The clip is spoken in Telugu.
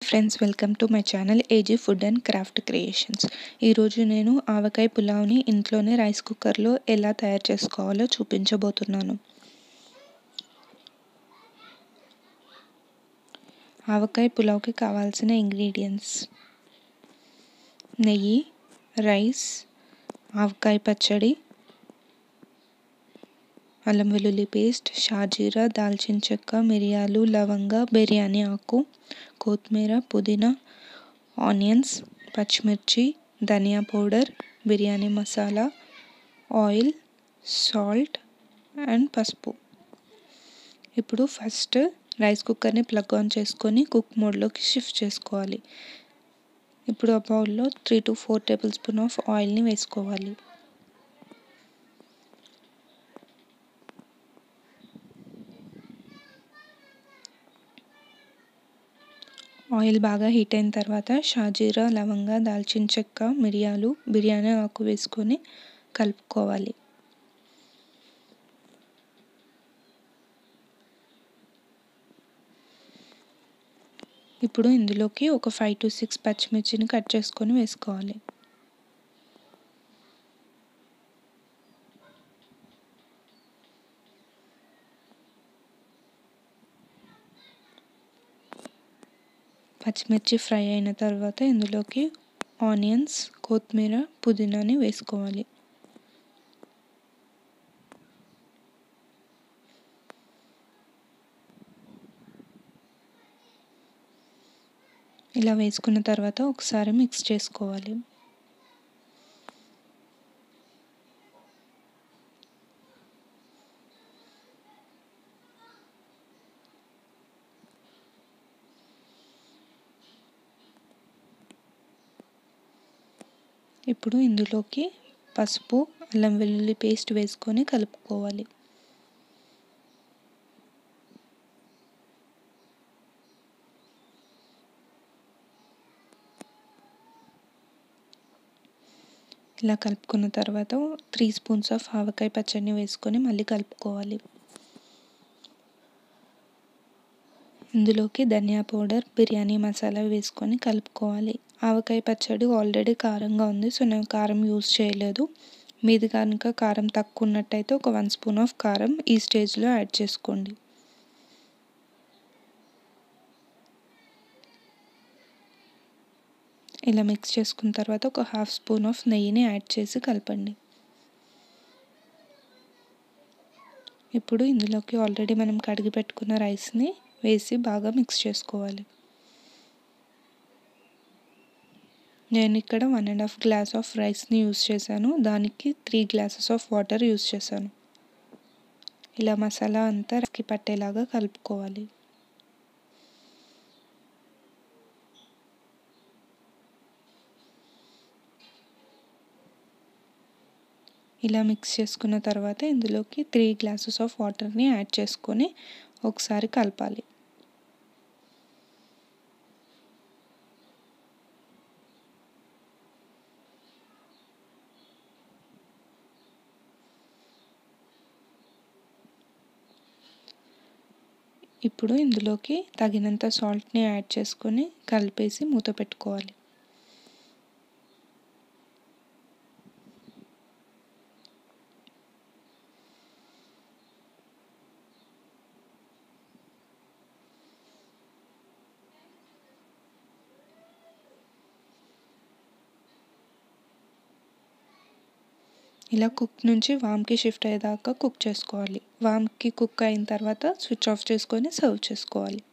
friends welcome to my channel AG food and craft creations ఈరోజు నేను ఆవకాయ పులావ్ని ఇంట్లోనే రైస్ కుక్కర్లో ఎలా తయారు చేసుకోవాలో చూపించబోతున్నాను ఆవకాయ పులావ్కి కావాల్సిన ఇంగ్రీడియంట్స్ నెయ్యి రైస్ ఆవకాయ పచ్చడి అల్లం వెల్లుల్లి పేస్ట్ షాజీరా దాల్చిన చెక్క మిరియాలు లవంగ బిర్యానీ ఆకు కొత్తిమీర పుదీనా ఆనియన్స్ పచ్చిమిర్చి ధనియా powder biryani masala oil salt and పసుపు ఇప్పుడు ఫస్ట్ రైస్ కుక్కర్ని ప్లగ్ ఆన్ చేసుకొని కుక్ మోడ్లోకి షిఫ్ట్ చేసుకోవాలి ఇప్పుడు ఆ బౌల్లో three to four tablespoon of ఆయిల్ని వేసుకోవాలి ఆయిల్ బాగా హీట్ అయిన తర్వాత షాజీరా లవంగ దాల్చిన చెక్క మిరియాలు బిర్యానీ ఆకు వేసుకొని కలుపుకోవాలి ఇప్పుడు ఇందులోకి ఒక ఫైవ్ టు సిక్స్ పచ్చిమిర్చిని కట్ చేసుకొని వేసుకోవాలి పచ్చిమిర్చి ఫ్రై అయిన తర్వాత ఇందులోకి ఆనియన్స్ కొత్తిమీర పుదీనాని వేసుకోవాలి ఇలా వేసుకున్న తర్వాత ఒకసారి మిక్స్ చేసుకోవాలి ఇప్పుడు ఇందులోకి పసుపు అల్లం వెల్లుల్లి పేస్ట్ వేసుకొని కలుపుకోవాలి ఇలా కలుపుకున్న తర్వాత త్రీ స్పూన్స్ ఆఫ్ ఆవకాయ పచ్చడిని వేసుకొని మళ్ళీ కలుపుకోవాలి ఇందులోకి ధనియా పౌడర్ బిర్యానీ మసాలా వేసుకొని కలుపుకోవాలి ఆవకాయ పచ్చడి ఆల్రెడీ కారంగా ఉంది సో నేను కారం యూస్ చేయలేదు మీది కనుక కారం తక్కువ ఉన్నట్టయితే ఒక వన్ స్పూన్ ఆఫ్ కారం ఈ స్టేజ్లో యాడ్ చేసుకోండి ఇలా మిక్స్ చేసుకున్న తర్వాత ఒక హాఫ్ స్పూన్ ఆఫ్ నెయ్యిని యాడ్ చేసి కలపండి ఇప్పుడు ఇందులోకి ఆల్రెడీ మనం కడిగి పెట్టుకున్న రైస్ని వేసి బాగా మిక్స్ చేసుకోవాలి నేను ఇక్కడ one and half glass of రైస్ని యూస్ చేశాను దానికి three glasses of water use చేశాను ఇలా మసాలా అంతా రైస్కి పట్టేలాగా కలుపుకోవాలి ఇలా మిక్స్ చేసుకున్న తర్వాత ఇందులోకి త్రీ గ్లాసెస్ ఆఫ్ వాటర్ని యాడ్ చేసుకొని ఒకసారి కలపాలి ఇప్పుడు ఇందులోకి తగినంత సాల్ట్ని యాడ్ చేసుకొని కలిపేసి మూత పెట్టుకోవాలి ఇలా కుక్ నుంచి వామ్కి షిఫ్ట్ అయ్యేదాకా కుక్ చేసుకోవాలి వామ్కి కుక్ అయిన తర్వాత స్విచ్ ఆఫ్ చేసుకొని సర్వ్ చేసుకోవాలి